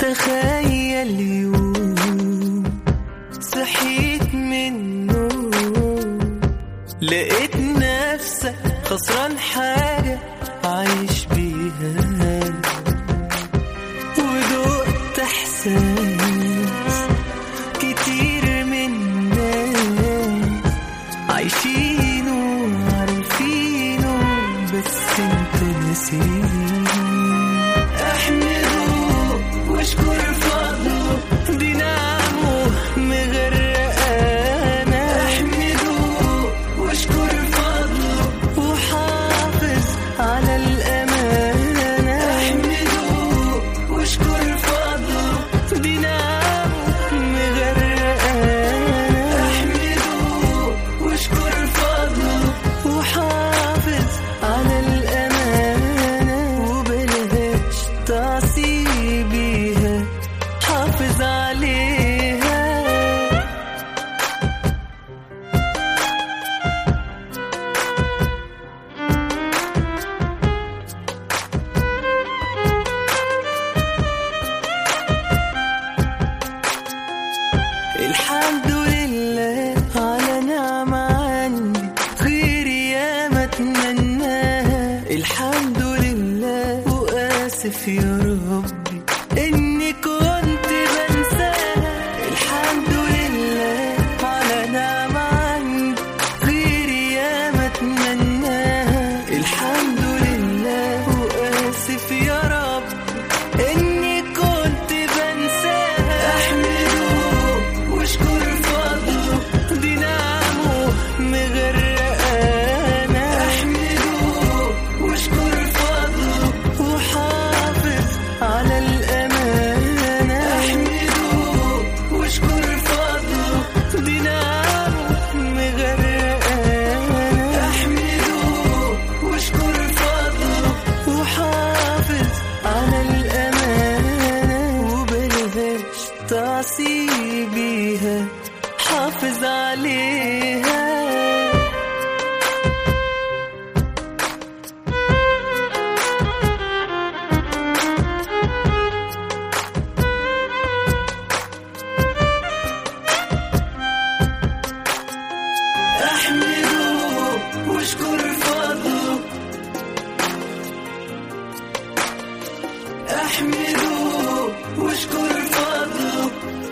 تخيل يوم صحيت من النوم لقيت نفسك خسران حاجة عايش بيها ودقت احساس كتير من الناس عايشينه وعارفينه بس انت نسيت احمده واشكر فضله دي نعمه مغرقانا احمده واشكر فضله وحافظ على الامانه احمده واشكر فضله دي نعمه مغرقانا احمده واشكر فضله وحافظ على الامانه وبلاش تعصي بيها حافظ عليها الحمد لله على نعمة عندي غير يا ما اتمناها الحمد لله وآسف يا ربي إني كنت بنساها الحمد لله على نعمة عندي غير يا ما اتمناها الحمد لله وآسف يا ربي إني كنت بنساها أحمده واشكر فضله دي نعمه مغرقانا أحمده واشكر فضله وحافظ على الأمانة أحمده واشكر فضله دي نعمه مغرقانا أحمده واشكر فضله وحافظ على الأمانة وبلاش تعصي بيها حافظ عليها احمده واشكر فضله احمده واشكر فضله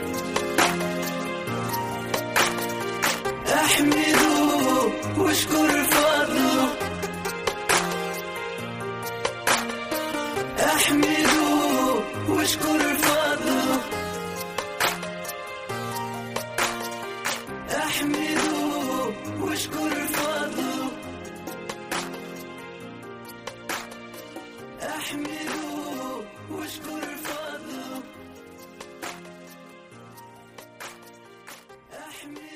احمده واشكر فضله احمده واشكر فضله احمده واشكر فضله احمده واشكر فضله احمده